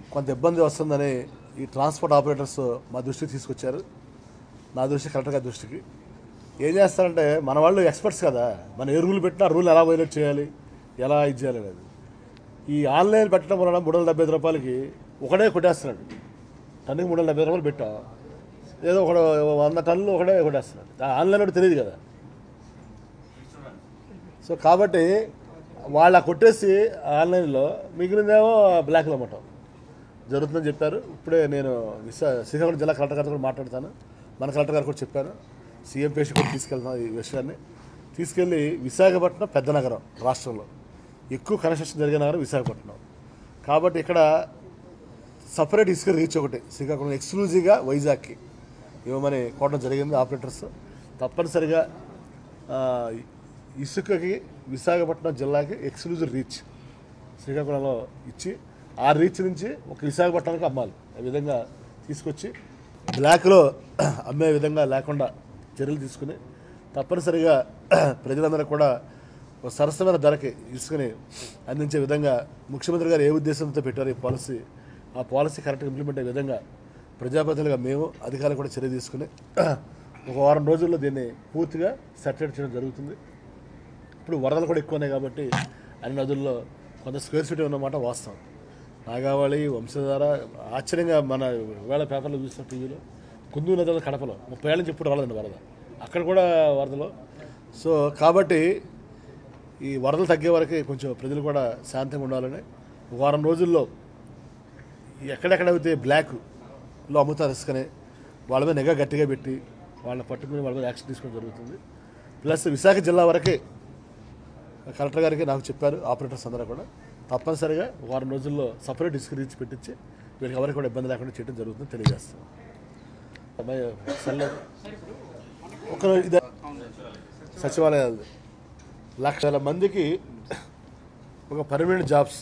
కొంత ఇబ్బంది వస్తుందని ఈ ట్రాన్స్పోర్ట్ ఆపరేటర్స్ మా దృష్టికి తీసుకొచ్చారు నా దృష్టి కరెక్ట్ గారి దృష్టికి ఏం చేస్తారంటే మన వాళ్ళు ఎక్స్పర్ట్స్ కదా మనం ఏ రూల్ పెట్టినా రూల్ ఎలా వైలేట్ చేయాలి ఎలా ఇది చేయాలి అనేది ఈ ఆన్లైన్ పెట్టడం వలన మూడు వందల డెబ్బై ఐదు రూపాయలకి ఒకడే కొట్టేస్తున్నాడు టన్నుకి మూడు వందల డెబ్బై రూపాయలు పెట్టాం ఏదో ఒకడు వంద టన్నులు ఒకడే కొట్టేస్తున్నాడు ఆ ఆన్లైన్ కూడా తెలియదు కదా సో కాబట్టి వాళ్ళ కొట్టేసి ఆన్లైన్లో మిగిలిందేమో బ్లాక్లో అమ్మటం జరుగుతుందని చెప్పారు ఇప్పుడే నేను విశా శ్రీకాకుళం జిల్లా కలెక్టర్ గారితో కూడా మాట్లాడతాను మన కలెక్టర్ గారు కూడా చెప్పాను సీఎం పేషి కూడా తీసుకెళ్తాను ఈ విషయాన్ని తీసుకెళ్ళి విశాఖపట్నం పెద్ద నగరం రాష్ట్రంలో ఎక్కువ కన్స్ట్రక్షన్ జరిగే నగరం విశాఖపట్నం కాబట్టి ఇక్కడ సపరేట్ ఇసుక రీచ్ ఒకటి శ్రీకాకుళం ఎక్స్క్లూజివ్గా వైజాగ్కి ఇవ్వమని కోవడం జరిగింది ఆపరేటర్స్ తప్పనిసరిగా ఆ, ఇసుకకి విశాఖపట్నం జిల్లాకి ఎక్స్క్లూజివ్ రీచ్ శ్రీకాకుళంలో ఇచ్చి ఆ రీచ్ నుంచి ఒక విశాఖపట్నానికి అమ్మాలి ఆ విధంగా తీసుకొచ్చి బ్లాక్లో అమ్మే విధంగా లేకుండా చర్యలు తీసుకుని తప్పనిసరిగా ప్రజలందరూ కూడా ఒక సరసమైన ధరకి ఇసుకని అందించే విధంగా ముఖ్యమంత్రి గారు ఏ ఉద్దేశంతో పెట్టారు ఈ పాలసీ ఆ పాలసీ కరెక్ట్గా ఇంప్లిమెంట్ అయ్యే విధంగా ప్రజాప్రతినిధులుగా మేము అధికారులు కూడా చర్య తీసుకుని ఒక వారం రోజుల్లో దీన్ని పూర్తిగా సెటిల్ చేయడం జరుగుతుంది ఇప్పుడు వరదలు కూడా ఎక్కువ ఉన్నాయి కాబట్టి అన్ని నదుల్లో కొంత స్క్వేర్ ఫీట్ ఉన్నమాట వాస్తవం నాగావళి వంశధార ఆశ్చర్యంగా మన వేళ పేపర్లో చూసిన టీవీలో కుందు నదుల కడపలో ముప్పై ఏళ్ళ నుంచి ఇప్పుడు రాలేదండి వరద అక్కడ కూడా వరదలు సో కాబట్టి ఈ వరదలు తగ్గే వరకు కొంచెం ప్రజలు కూడా శాంతంగా ఉండాలని ఒక వారం రోజుల్లో ఎక్కడెక్కడైతే బ్లాక్లో అమ్ముతారు ఇసుకని వాళ్ళ మీద నిఘా గట్టిగా పెట్టి వాళ్ళని పట్టుకుని వాళ్ళ మీద యాక్షన్ తీసుకోవడం జరుగుతుంది ప్లస్ విశాఖ జిల్లా వరకే కలెక్టర్ గారికి నాకు చెప్పారు ఆపరేటర్స్ అందరూ కూడా తప్పనిసరిగా వారం రోజుల్లో సపరేట్ ఇసుక రీచ్ పెట్టించి వీళ్ళకి ఎవరికి కూడా ఇబ్బంది లేకుండా చేయడం జరుగుతుంది తెలియజేస్తాం అమ్మాయి సెల్ ఒక ఇది సచివాలయాలు లక్షల మందికి ఒక పర్మనెంట్ జాబ్స్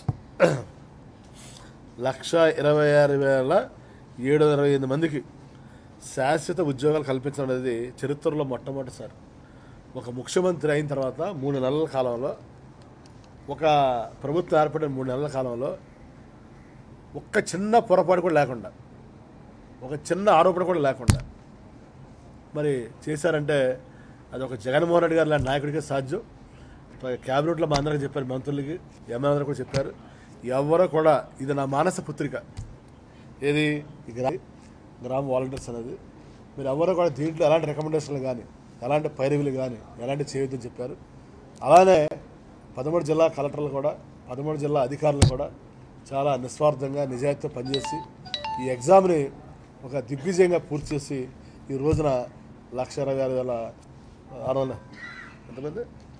లక్ష ఇరవై ఆరు వేల ఏడు వందల ఇరవై ఎనిమిది మందికి శాశ్వత ఉద్యోగాలు కల్పించడం అనేది చరిత్రలో మొట్టమొదటిసారి ఒక ముఖ్యమంత్రి అయిన తర్వాత మూడు నెలల కాలంలో ఒక ప్రభుత్వం ఏర్పడిన మూడు నెలల కాలంలో ఒక్క చిన్న పొరపాటు కూడా లేకుండా ఒక చిన్న ఆరోపణ కూడా లేకుండా మరి చేశారంటే అది ఒక జగన్మోహన్ రెడ్డి గారు లాంటి నాయకుడికే సాధ్యం క్యాబినెట్లో మా అందరికి చెప్పారు మంత్రులకి ఎమ్మెల్యేలు కూడా చెప్పారు ఎవరో కూడా ఇది నా మానస పుత్రిక ఏది ఈ గ్రా గ్రామ వాలంటీర్స్ అనేది మీరు ఎవరో కూడా దీంట్లో ఎలాంటి రికమెండేషన్లు కానీ ఎలాంటి పైరవీలు కానీ ఎలాంటి చేయొద్దని చెప్పారు అలానే పదమూడు జిల్లా కలెక్టర్లు కూడా పదమూడు జిల్లా అధికారులు కూడా చాలా నిస్వార్థంగా నిజాయితీతో పనిచేసి ఈ ఎగ్జామ్ని ఒక దిగ్విజయంగా పూర్తి చేసి ఈ రోజున లక్ష ఇరవై ఆరు వేల ఆరు వందల ఎంతమంది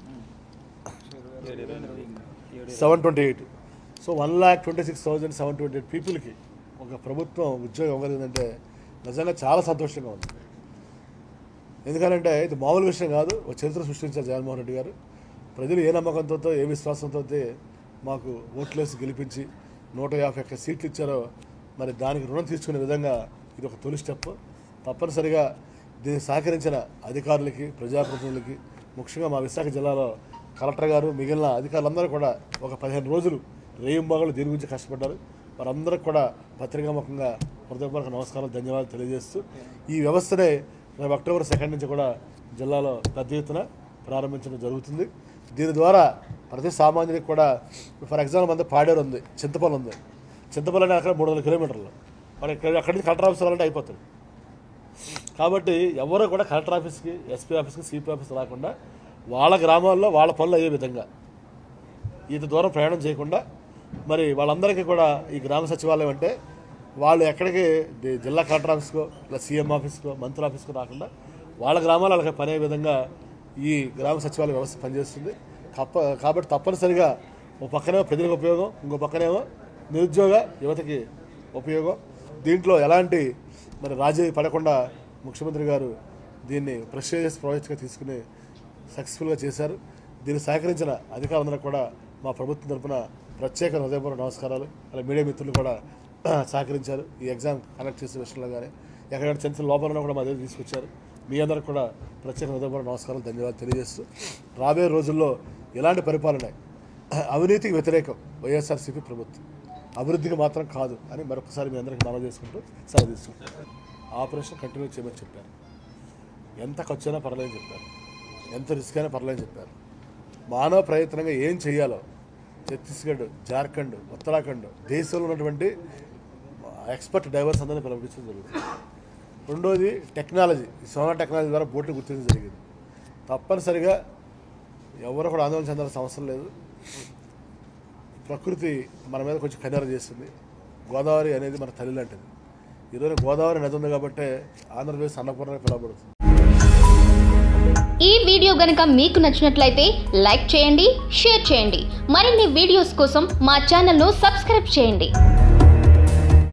seven twenty eight so one lakh twenty six thousand seven twenty eight పీపుల్కి ఒక ప్రభుత్వం ఉద్యోగం ఇవ్వగలిగిందంటే నిజంగా చాలా సంతోషంగా ఉంది ఎందుకంటే ఇది మామూలు విషయం కాదు ఒక చరిత్ర సృష్టించారు జగన్మోహన్ రెడ్డి గారు ప్రజలు ఏ నమ్మకంతో ఏ విశ్వాసంతో అయితే మాకు ఓట్లేసి గెలిపించి నూట యాభై ఒక్క సీట్లు ఇచ్చారో మరి దానికి రుణం తీసుకునే విధంగా ఇది ఒక తొలి స్టెప్ తప్పనిసరిగా దీన్ని సహకరించిన అధికారులకి ప్రజాప్రతినిధులకి ముఖ్యంగా మా విశాఖ జిల్లాలో కలెక్టర్ గారు మిగిలిన అధికారులందరూ కూడా ఒక పదిహేను రోజులు రేయింబాగులు దీని గురించి కష్టపడ్డారు వారందరికి కూడా పత్రికాముఖంగా హృదయపూర్వక నమస్కారాలు ధన్యవాదాలు తెలియజేస్తూ ఈ వ్యవస్థనే రేపు అక్టోబర్ సెకండ్ నుంచి కూడా జిల్లాలో పెద్ద ఎత్తున ప్రారంభించడం జరుగుతుంది దీని ద్వారా ప్రతి సామాన్యుడికి కూడా ఫర్ ఎగ్జాంపుల్ మన పాడేరు ఉంది చింతపల్లి ఉంది చింతపల్లి అనేది అక్కడ మూడు వందల కిలోమీటర్లు మరి ఇక్కడ అక్కడి నుంచి కలెక్టర్ ఆఫీస్ వెళ్ళాలంటే అయిపోతుంది కాబట్టి ఎవరు కూడా కలెక్టర్ ఆఫీస్కి ఎస్పీ ఆఫీస్కి సిపి ఆఫీస్ రాకుండా వాళ్ళ గ్రామాల్లో వాళ్ళ పనులు అయ్యే విధంగా ఇంత దూరం ప్రయాణం చేయకుండా మరి వాళ్ళందరికీ కూడా ఈ గ్రామ సచివాలయం అంటే వాళ్ళు ఎక్కడికి ది- జిల్లా కలెక్టర్ ఆఫీస్కో ఇలా సీఎం ఆఫీస్కో మంత్రి ఆఫీస్కో రాకుండా వాళ్ళ గ్రామాలు వాళ్ళకి పనే విధంగా ఈ గ్రామ సచివాలయ వ్యవస్థ పనిచేస్తుంది కప్ప కాబట్టి తప్పనిసరిగా ఒక పక్కనేమో ప్రజలకు ఉపయోగం ఇంకో పక్కనేమో నిరుద్యోగ యువతకి ఉపయోగం దీంట్లో ఎలాంటి మరి రాజీ పడకుండా ముఖ్యమంత్రి గారు దీన్ని ప్రెస్టేజియస్ ప్రాజెక్ట్గా తీసుకుని సక్సెస్ఫుల్గా చేశారు దీన్ని సహకరించిన అధికారులందరూ కూడా మా ప్రభుత్వం తరపున ప్రత్యేక హృదయపూర్వక నమస్కారాలు అలా మీడియా మిత్రులు కూడా సహకరించారు ఈ ఎగ్జామ్ కండక్ట్ చేసే విషయంలో కానీ ఎక్కడైనా చిన్న చిన్న లోపాలను కూడా మా దగ్గర తీసుకొచ్చారు మీ అందరికి కూడా ప్రత్యేక హృదయపూర్వక నమస్కారాలు ధన్యవాదాలు తెలియజేస్తూ రాబోయే రోజుల్లో ఎలాంటి పరిపాలన అవినీతికి వ్యతిరేకం వైఎస్ఆర్సీపీ ప్రభుత్వం అభివృద్ధికి మాత్రం కాదు అని మరొకసారి మీ అందరికీ మనవి చేసుకుంటూ సెలవు తీసుకుంటాను ఆపరేషన్ కంటిన్యూ చేయమని చెప్పారు ఎంత ఖర్చు అయినా పర్లేదు చెప్పారు ఎంత రిస్క్ అయినా పర్లేదు చెప్పారు మానవ ప్రయత్నంగా ఏం చేయాలో ఛత్తీస్గఢ్ జార్ఖండ్ ఉత్తరాఖండ్ దేశంలో ఉన్నటువంటి ఎక్స్పర్ట్ డైవర్స్ అందరినీ పిలిపించడం జరుగుతుంది రెండోది టెక్నాలజీ ఈ సోనా టెక్నాలజీ ద్వారా బోట్లు గుర్తించడం జరిగింది తప్పనిసరిగా ఎవరు కూడా ఆందోళన చెందాల్సిన అవసరం లేదు ప్రకృతి మన మీద కొంచెం కన్నెర చేస్తుంది గోదావరి అనేది మన తల్లి లాంటిది ఈరోజు గోదావరి నది ఉంది కాబట్టి ఆంధ్రప్రదేశ్ అన్నపూర్ణ పిలవబడుతుంది ఈ వీడియో గనుక మీకు నచ్చినట్లయితే లైక్ చేయండి షేర్ చేయండి మరిన్ని వీడియోస్ కోసం మా ఛానల్ను సబ్స్క్రైబ్ చేయండి